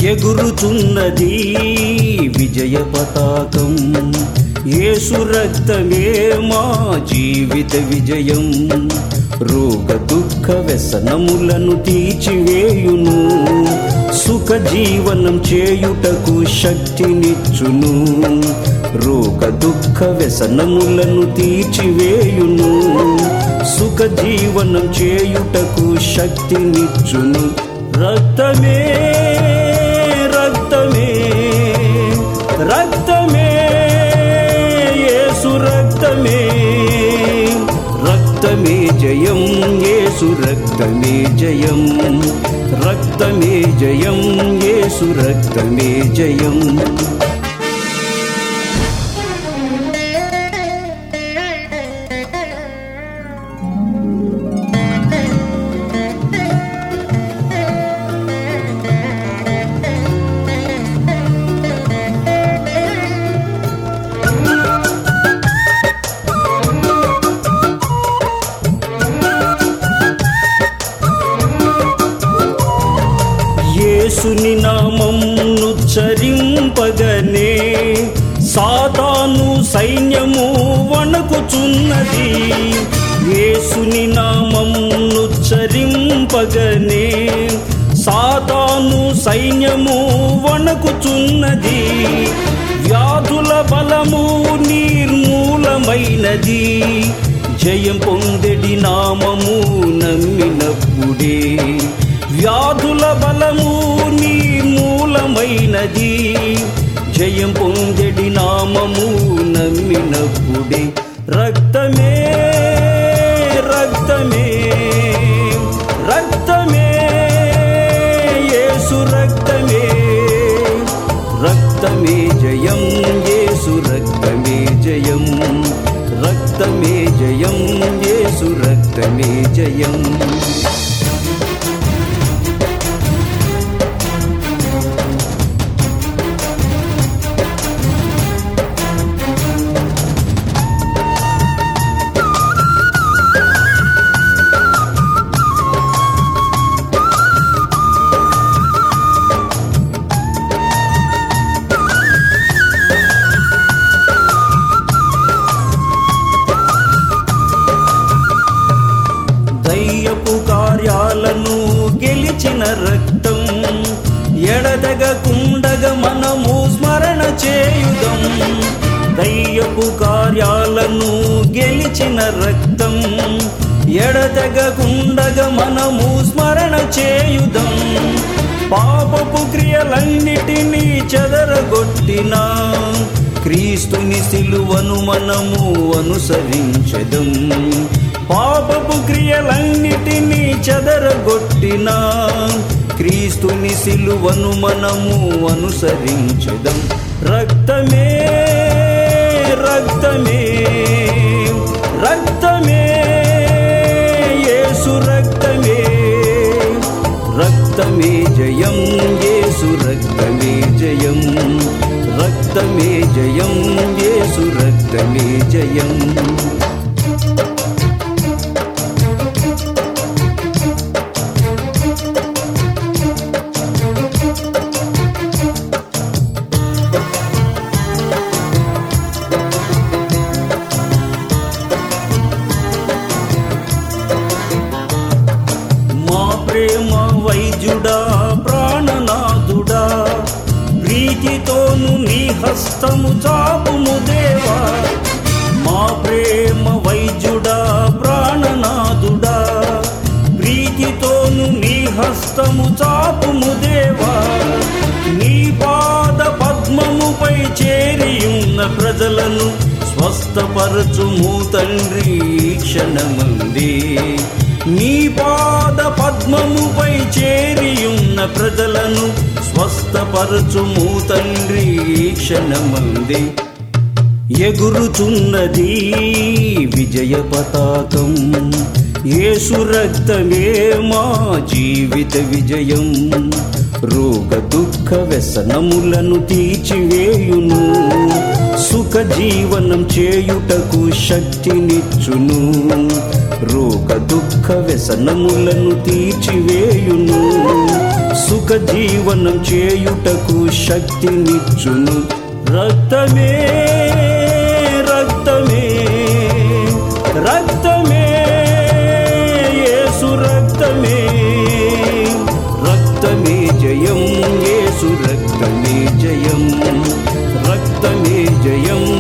ఎగురుచున్నది విజయ పతాకం యేసు రక్తమే మా జీవిత విజయం రోగ దుఃఖ వ్యసనములను తీర్చివేయును సుఖ జీవనం చేయుటకు శక్తినిచ్చును రోగ దుఃఖ వ్యసనములను తీర్చివేయును సుఖ జీవనం చేయుటకు శక్తినిచ్చును రక్తమే రక్తమే రక్తమే యేసు రక్తమే రక్తమే జయం యేసు రక్తమే జయం రక్తమే జయం యేసు రక్తమే జయం యేసుని నామమును చరింపగనే సాతాను సైన్యము వణకుచున్నది యేసుని నామమును చరింపగనే సాతాను సైన్యము వణకుచున్నది వ్యాధుల బలము నిర్మూలమైనది జయం పొందెడి నామము నమ్మినప్పుడే వ్యాధుల బలము నీ మూలమైనది జయం పొందెడి నామము నమ్మినప్పుడే రక్తమే రక్తమే రక్తమే యేసు రక్తమే రక్తమే జయం యేసు రక్తమే జయం రక్తమే జయం యేసు రక్తమే జయం దయ్యపు కార్యాలను గెలిచిన రక్తం ఎడదగకుండగ మనము స్మరణ చేయుదం దయ్యపు కార్యాలను గెలిచిన రక్తం ఎడతెగకుండగ మనము స్మరణ చేయుదం పాపపు క్రియలన్నిటినీ చెదరగొట్టిన క్రీస్తుని సిలువను మనము అనుసరించదం పాపపు క్రియలన్నిటినీ చెదరగొట్టిన క్రీస్తుని సిలువను మనము అనుసరించదం రక్తమే రక్తమే రక్తమే యేసు రక్తమే రక్తమే జయం యేసు రక్తమే జయం రక్తమే జయం యేసు రక్తమే జయం మా ప్రేమ వైద్యుడా ప్రాణనాథుడా ప్రీతితోను నీ హస్తము చాపుము దేవా మా ప్రేమ వైద్యుడా ప్రాణనాథుడా ప్రీతితోను నీ హస్తము చాపుము దేవా నీ పాద పద్మముపై చేరియున్న ప్రజలను స్వస్థపరచుము తండ్రి ఈ క్షణమందే నీ పాద పద్మముపై చేరియున్న ప్రజలను స్వస్థపరచుము తండ్రి ఈ క్షణమందే ఎగురుచున్నది విజయ పతాకం యేసు రక్తమే మా జీవిత విజయం రోగ దుఃఖ వ్యసనములను తీర్చివేయును సుఖ జీవనం చేయుటకు శక్తినిచ్చును రోగ దుఃఖ వ్యసనములను తీర్చివేయును సుఖ జీవనం చేయుటకు శక్తినిచ్చును రక్తమే రక్తమే రక్తమే యేసు రక్తమే రక్తమే జయం యేసు రక్తమే జయం రక్తమే జయం